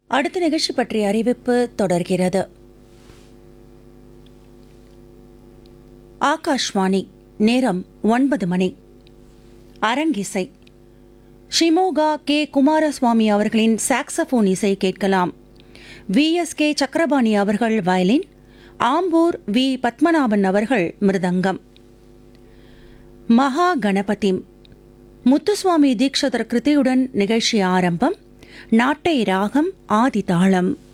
அடுத்த நிகழ்ச்சி பற்றிய அறிவிப்பு தொடர்கிறது ஆகாஷ்வாணி நேரம் ஒன்பது மணி அரங்கிசை ஷிமோகா கே குமாரசுவாமி அவர்களின் சாக்ஸபோன் இசை கேட்கலாம் வி எஸ் கே சக்கரபாணி அவர்கள் வயலின் ஆம்பூர் வி பத்மநாபன் அவர்கள் மிருதங்கம் மகா கணபதி முத்துசுவாமி தீக்ஷதர் கிருதியுடன் நிகழ்ச்சி ஆரம்பம் நாட்டை ராகம் ஆதி தாளம்